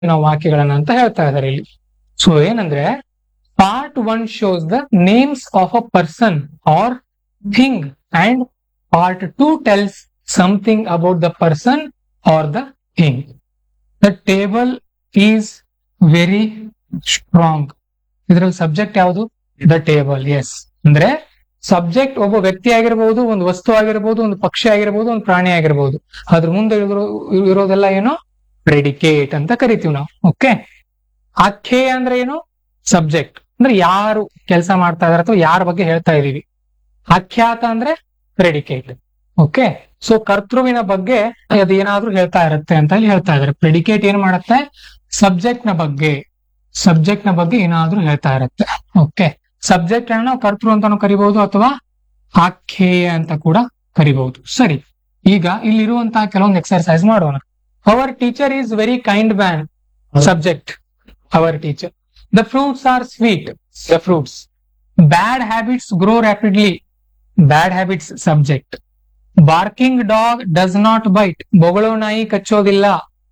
ನಾವು ವಾಕ್ಯಗಳನ್ನ ಅಂತ ಹೇಳ್ತಾ ಇದ್ದಾರೆ ಇಲ್ಲಿ ಸೊ ಏನಂದ್ರೆ part one shows the names of a person or thing and part two tells something about the person or the thing the table is very strong ಇದರಲ್ಲಿ subject ಯಾವುದು the table is ಅಂದ್ರೆ subject ಒಬ್ಬ ವ್ಯಕ್ತಿ ಆಗಿರಬಹುದು ಒಂದು ವಸ್ತು ಆಗಿರಬಹುದು ಒಂದು ಪಕ್ಷಿ ಆಗಿರಬಹುದು ಒಂದು ಪ್ರಾಣಿ ಆಗಿರಬಹುದು ಅದ್ರ ಮುಂದೆ ಇರೋ- ಇರೋದೆಲ್ಲ ಏನು ಪ್ರೆಡಿಕೇಟ್ ಅಂತ ಕರಿತೀವಿ ನಾವು ಓಕೆ ಆಖ್ಯೇಯ ಅಂದ್ರೆ ಏನು ಸಬ್ಜೆಕ್ಟ್ ಅಂದ್ರೆ ಯಾರು ಕೆಲಸ ಮಾಡ್ತಾ ಇದಾರೆ ಅಥವಾ ಯಾರ ಬಗ್ಗೆ ಹೇಳ್ತಾ ಇದೀವಿ ಆಖ್ಯಾತ ಅಂದ್ರೆ ಪ್ರೆಡಿಕೇಟ್ ಓಕೆ ಸೊ ಕರ್ತೃವಿನ ಬಗ್ಗೆ ಅದೇನಾದ್ರೂ ಹೇಳ್ತಾ ಇರುತ್ತೆ ಅಂತ ಇಲ್ಲಿ ಹೇಳ್ತಾ ಇದಾರೆ ಪ್ರೆಡಿಕೇಟ್ ಏನ್ ಮಾಡುತ್ತೆ ಸಬ್ಜೆಕ್ಟ್ ನ ಬಗ್ಗೆ ಸಬ್ಜೆಕ್ಟ್ ನ ಬಗ್ಗೆ ಏನಾದ್ರೂ ಹೇಳ್ತಾ ಇರುತ್ತೆ ಓಕೆ ಸಬ್ಜೆಕ್ಟ್ ಅನ್ನು ನಾವು ಕರ್ತೃ ಅಂತಾನು ಕರಿಬಹುದು ಅಥವಾ ಆಖ್ಯೇಯ ಅಂತ ಕೂಡ ಕರಿಬಹುದು ಸರಿ ಈಗ ಇಲ್ಲಿರುವಂತಹ ಕೆಲವೊಂದು ಎಕ್ಸರ್ಸೈಸ್ ಮಾಡೋಣ our teacher is very kind man subject our teacher the fruits are sweet the fruits bad habits grow rapidly bad habits subject barking dog does not bite ಬೊಗಳೋ ನಾಯಿ ಕಚ್ಚೋದಿಲ್ಲ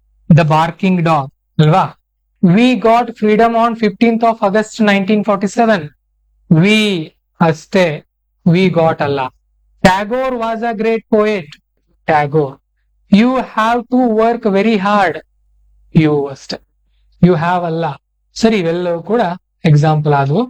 ದ ಬಾರ್ಕಿಂಗ್ ಡಾಗ್ ಅಲ್ವಾ we got freedom on fifteenth of August nineteen forty seven we ಅಷ್ಟೇ we got ಅಲ್ಲ Tagore was a great poet Tagore you have to work very hard you ಅಷ್ಟೇ you have ಅಲ್ಲ ಸರಿ ಇವೆಲ್ಲವೂ ಕೂಡ ಎಕ್ಸಾಂಪಲ್ ಆದವು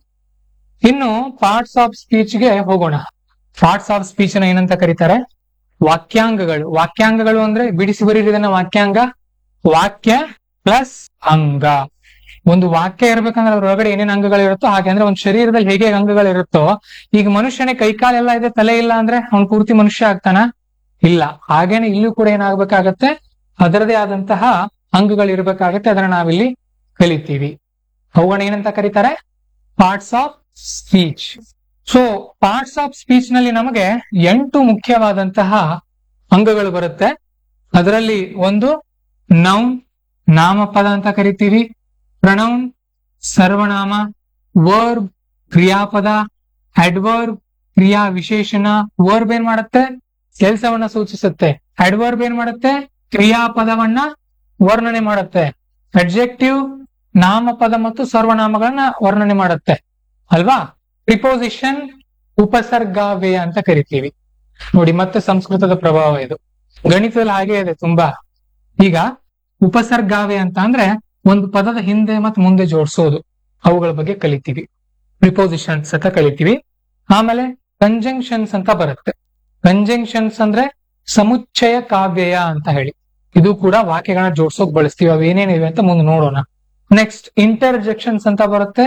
ಇನ್ನು ಪಾರ್ಟ್ಸ್ ಆಫ್ ಸ್ಪೀಚ್ ಗೆ ಹೋಗೋಣ ಪಾರ್ಟ್ಸ್ ಆಫ್ ಸ್ಪೀಚ್ ನ ಏನಂತ ಕರೀತಾರೆ ವಾಕ್ಯಾಂಗಗಳು ವಾಕ್ಯಾಂಗಗಳು ಅಂದ್ರೆ ಬಿಡಿಸಿ ಬರೀರಿದನ್ನ ವಾಕ್ಯಾಂಗ ವಾಕ್ಯ ಪ್ಲಸ್ ಅಂಗ ಒಂದು ವಾಕ್ಯ ಇರ್ಬೇಕಂದ್ರೆ ಅದ್ರೊಳಗಡೆ ಏನೇನ್ ಅಂಗಗಳು ಇರುತ್ತೋ ಹಾಗೆ ಅಂದ್ರೆ ಒಂದು ಶರೀರದಲ್ಲಿ ಹೇಗೆ ಅಂಗಗಳು ಇರುತ್ತೋ ಈಗ ಮನುಷ್ಯನೇ ಕೈಕಾಲೆಲ್ಲ ಇದೆ ತಲೆ ಇಲ್ಲ ಅಂದ್ರೆ ಅವ್ನ್ ಪೂರ್ತಿ ಮನುಷ್ಯ ಆಗ್ತಾನ ಇಲ್ಲ ಹಾಗೇನೆ ಇಲ್ಲೂ ಕೂಡ ಏನಾಗ್ಬೇಕಾಗತ್ತೆ ಅದರದೇ ಆದಂತಹ ಅಂಗಗಳು ಇರ್ಬೇಕಾಗತ್ತೆ ಅದನ್ನ ನಾವಿಲ್ಲಿ ಕಲಿತೀವಿ ಅವುಗಳನ್ನ ಏನಂತ ಕರೀತಾರೆ parts of speech so parts of speech ನಲ್ಲಿ ನಮಗೆ ಎಂಟು ಮುಖ್ಯವಾದಂತಹ ಅಂಗಗಳು ಬರುತ್ತೆ ಅದರಲ್ಲಿ ಒಂದು ನೌನ್ ನಾಮಪದ ಅಂತ ಕರಿತೀವಿ ಪ್ರನೌನ್ ಸರ್ವನಾಮ ವರ್ಬ್ ಕ್ರಿಯಾಪದ ಅಡ್ವರ್ಬ್ ಕ್ರಿಯಾ ವಿಶೇಷಣ ವರ್ಬ್ ಏನ್ ಮಾಡುತ್ತೆ ಕೆಲಸವನ್ನ ಸೂಚಿಸುತ್ತೆ ಅಡ್ವರ್ಬ್ ಏನ್ ಮಾಡುತ್ತೆ ಕ್ರಿಯಾಪದವನ್ನ ವರ್ಣನೆ ಮಾಡುತ್ತೆ ಅಡ್ಜೆಕ್ಟಿವ್ ನಾಮಪದ ಮತ್ತು ಸರ್ವನಾಮಗಳನ್ನ ವರ್ಣನೆ ಮಾಡುತ್ತೆ ಅಲ್ವಾ ಪ್ರಿಪೋಸಿಷನ್ ಉಪಸರ್ಗಾವ್ಯಯ ಅಂತ ಕರಿತೀವಿ ನೋಡಿ ಮತ್ತೆ ಸಂಸ್ಕೃತದ ಪ್ರಭಾವ ಇದು ಗಣಿತದಲ್ಲಿ ಹಾಗೆ ಇದೆ ತುಂಬಾ ಈಗ ಉಪಸರ್ಗಾವ್ಯಯ ಅಂತ ಅಂದ್ರೆ ಒಂದು ಪದದ ಹಿಂದೆ ಮತ್ತು ಮುಂದೆ ಜೋಡಿಸೋದು ಅವುಗಳ ಬಗ್ಗೆ ಕಲಿತೀವಿ ಪ್ರಿಪೋಸಿಷನ್ಸ್ ಅಂತ ಕಲಿತೀವಿ ಆಮೇಲೆ ಕಂಜಂಕ್ಷನ್ಸ್ ಅಂತ ಬರುತ್ತೆ ಕಂಜಂಕ್ಷನ್ಸ್ ಅಂದ್ರೆ ಸಮುಚ್ಚಯ ಕಾವ್ಯಯ ಅಂತ ಹೇಳಿ ಇದು ಕೂಡ ವಾಕ್ಯಗಳನ್ನ ಜೋಡ್ಸೋಕ್ ಬಳಸ್ತೀವಿ ಅವು ಏನೇನಿವೆ ಅಂತ ಮುಂದೆ ನೋಡೋಣ ನೆಕ್ಸ್ಟ್ ಇಂಟರ್ಜೆಕ್ಷನ್ಸ್ ಅಂತ ಬರುತ್ತೆ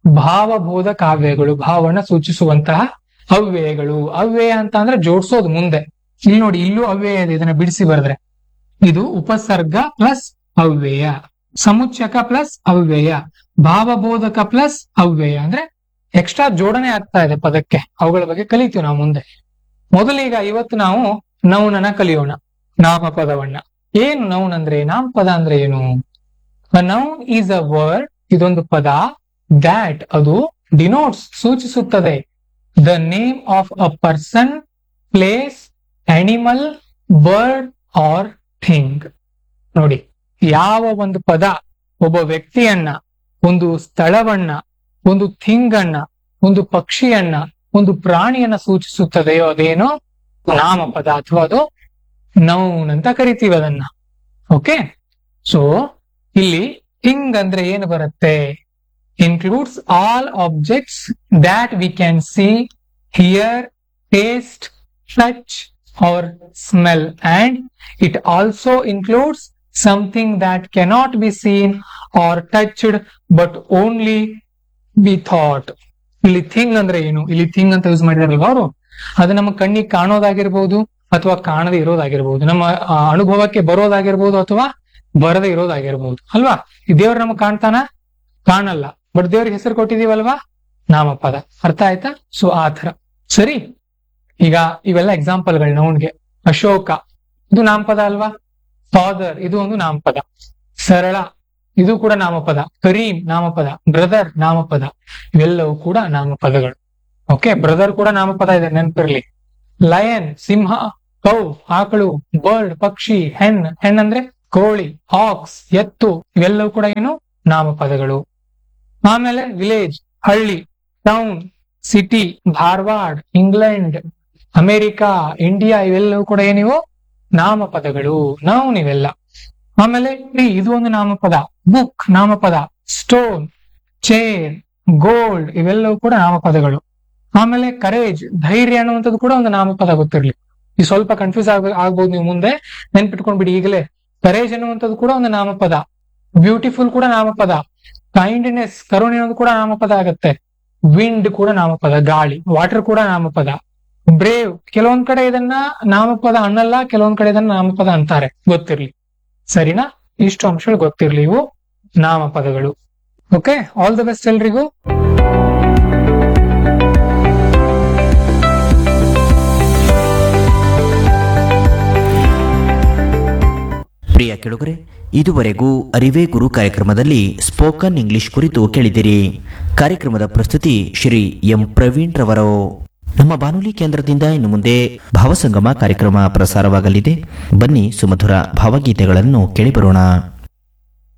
ಭಾವಬೋಧ ಕಾವ್ಯಗಳು ಭಾವನ ಸೂಚಿಸುವಂತಹ ಅವ್ಯಯಗಳು ಅವ್ಯಯ ಅಂತ ಅಂದ್ರೆ ಜೋಡ್ಸೋದು ಮುಂದೆ ಇಲ್ಲಿ ನೋಡಿ ಇಲ್ಲೂ ಅವ್ಯಯ ಇದೆ ಇದನ್ನ ಬಿಡಿಸಿ ಬರೆದ್ರೆ ಇದು ಉಪಸರ್ಗ ಪ್ಲಸ್ ಅವ್ಯಯ ಸಮುಚ್ಚಕ ಪ್ಲಸ್ ಅವ್ಯಯ ಭಾವಬೋಧಕ ಪ್ಲಸ್ ಅವ್ಯಯ ಅಂದ್ರೆ ಎಕ್ಸ್ಟ್ರಾ ಜೋಡಣೆ ಆಗ್ತಾ ಇದೆ ಪದಕ್ಕೆ ಅವುಗಳ ಬಗ್ಗೆ ಕಲಿತೀವಿ ನಾವು ಮುಂದೆ ಮೊದಲೀಗ ಇವತ್ತು ನಾವು ನೌನನ ಕಲಿಯೋಣ ನಾಮಪದವನ್ನ ಏನು ನೌನ್ ಅಂದ್ರೆ ನಾಮಪದ ಅಂದ್ರೆ ಏನು ನೌನ್ ಈಸ್ ಅ ವರ್ಡ್ ಇದೊಂದು ಪದ ದ್ಯಾಟ್ ಅದು ಡಿನೋಟ್ಸ್ ಸೂಚಿಸುತ್ತದೆ the name of a person place animal bird or thing ನೋಡಿ ಯಾವ ಒಂದು ಪದ ಒಬ್ಬ ವ್ಯಕ್ತಿಯನ್ನ ಒಂದು ಸ್ಥಳವನ್ನ ಒಂದು ಥಿಂಗ್ ಅನ್ನ ಒಂದು ಪಕ್ಷಿಯನ್ನ ಒಂದು ಪ್ರಾಣಿಯನ್ನ ಸೂಚಿಸುತ್ತದೆಯೋ ಅದೇನೋ ನಾಮಪದ ಅಥವಾ ಅದು ನೌನ್ ಅಂತ ಕರಿತೀವಿ ಅದನ್ನ ಓಕೆ ಸೊ ಇಲ್ಲಿ ಥಿಂಗ್ ಅಂದ್ರೆ ಏನು ಬರುತ್ತೆ includes all objects that we can see hear taste touch or smell and it also includes something that cannot be seen or touched but only be thought ಇಲ್ಲಿ thing ಅಂದ್ರೆ ಏನು ಇಲ್ಲಿ thing ಅಂತ use ಮಾಡಿದಾರಲ್ವಾ ಅವರು ಅದು ನಮ್ಮ ಕಣ್ಣಿಗೆ ಕಾಣೋದಾಗಿರ್ಬೋದು ಅಥವಾ ಕಾಣದೇ ಇರೋದಾಗಿರ್ಬೋದು ನಮ್ಮ ಆ, ಅನುಭವಕ್ಕೆ ಬರೋದಾಗಿರ್ಬೋದು ಅಥವಾ ಬರದೇ ಇರೋದಾಗಿರ್ಬೋದು ಅಲ್ವಾ ಈ ದೇವ್ರು ನಮಗ್ ಕಾಣ್ತಾನ ಕಾಣಲ್ಲ ಬಟ್ ದೇವ್ರಿಗೆ ಹೆಸರು ಕೊಟ್ಟಿದೀವಲ್ವಾ ನಾಮಪದ ಅರ್ಥ ಆಯ್ತಾ ಸೊ ಆ ತರ ಸರಿ ಈಗ ಇವೆಲ್ಲ ಎಕ್ಸಾಂಪಲ್ಗಳು ನೌನ್ಗೆ ಅಶೋಕ ಇದು ನಾಮಪದ ಅಲ್ವಾ ಫಾದರ್ ಇದು ಒಂದು ನಾಮಪದ ಸರಳ ಇದು ಕೂಡ ನಾಮಪದ ಕರೀಂ ನಾಮಪದ ಬ್ರದರ್ ನಾಮಪದ ಇವೆಲ್ಲವೂ ಕೂಡ ನಾಮಪದಗಳು ಓಕೆ ಬ್ರದರ್ ಕೂಡ ನಾಮಪದ ಇದೆ ನೆನಪಿರ್ಲಿ ಲಯನ್ ಸಿಂಹ ಕೌ ಆಕಳು ಬರ್ಡ್ ಪಕ್ಷಿ ಹೆಣ್ ಹೆಣ್ ಅಂದ್ರೆ ಕೋಳಿ ಆಕ್ಸ್ ಎತ್ತು ಇವೆಲ್ಲವೂ ಕೂಡ ಏನು ನಾಮಪದಗಳು ಆಮೇಲೆ ವಿಲೇಜ್ ಹಳ್ಳಿ town city Dharwad England America India ಇವೆಲ್ಲವೂ ಕೂಡ ಏನಿವು ನಾಮಪದಗಳು ನಾವು ನೀವೆಲ್ಲ ಆಮೇಲೆ ಟ್ರೀ ಇದು ಒಂದು ನಾಮಪದ ಬುಕ್ ನಾಮಪದ ಸ್ಟೋನ್ ಚೇರ್ ಗೋಲ್ಡ್ ಇವೆಲ್ಲವೂ ಕೂಡ ನಾಮಪದಗಳು ಆಮೇಲೆ ಕರೇಜ್ ಧೈರ್ಯ ಅನ್ನುವಂಥದ್ದು ಕೂಡ ಒಂದು ನಾಮಪದ ಗೊತ್ತಿರ್ಲಿ ಈ ಸ್ವಲ್ಪ ಕನ್ಫ್ಯೂಸ್ ಆಗ ಆಗ್ಬೋದು ನೀವು ಮುಂದೆ ನೆನ್ಪಿಟ್ಕೊಂಡ್ಬಿಡಿ ಈಗಲೇ ಕರೇಜ್ ಅನ್ನುವಂಥದ್ದು ಕೂಡ ಒಂದು ನಾಮಪದ ಬ್ಯೂಟಿಫುಲ್ ಕೂಡ ನಾಮಪದ ಕೈಂಡ್ನೆಸ್ ಕರುಣೆ ಅನ್ನೋದು ಕೂಡ ನಾಮಪದ ಆಗತ್ತೆ ವಿಂಡ್ ಕೂಡ ನಾಮಪದ ಗಾಳಿ ವಾಟರ್ ಕೂಡ ನಾಮಪದ ಬ್ರೇವ್ ಕೆಲವೊಂದ್ ಕಡೆ ಇದನ್ನ ನಾಮಪದ ಅನ್ನಲ್ಲ ಕೆಲವೊಂದ್ ಕಡೆ ಇದನ್ನ ನಾಮಪದ ಅಂತಾರೆ ಗೊತ್ತಿರ್ಲಿ ಸರಿನಾ ಇಷ್ಟು ಅಂಶಗಳು ಗೊತ್ತಿರ್ಲಿ ಇವು ನಾಮಪದಗಳು ಓಕೆ ಆಲ್ ದ ಬೆಸ್ಟ್ ಎಲ್ರಿಗೂ ಪ್ರಿಯ ಕೆಡುಗರೆ ಇದುವರೆಗೂ ಅರಿವೇ ಗುರು ಕಾರ್ಯಕ್ರಮದಲ್ಲಿ ಸ್ಪೋಕನ್ ಇಂಗ್ಲಿಷ್ ಕುರಿತು ಕೇಳಿದಿರಿ ಕಾರ್ಯಕ್ರಮದ ಪ್ರಸ್ತುತಿ ಶ್ರೀ ಎಂ ಪ್ರವೀಣ್ ರವರು ನಮ್ಮ ಬಾನುಲಿ ಕೇಂದ್ರದಿಂದ ಇನ್ನು ಮುಂದೆ ಭಾವಸಂಗಮ ಕಾರ್ಯಕ್ರಮ ಪ್ರಸಾರವಾಗಲಿದೆ ಬನ್ನಿ ಸುಮಧುರ ಭಾವಗೀತೆಗಳನ್ನು ಕೇಳಿಬರೋಣ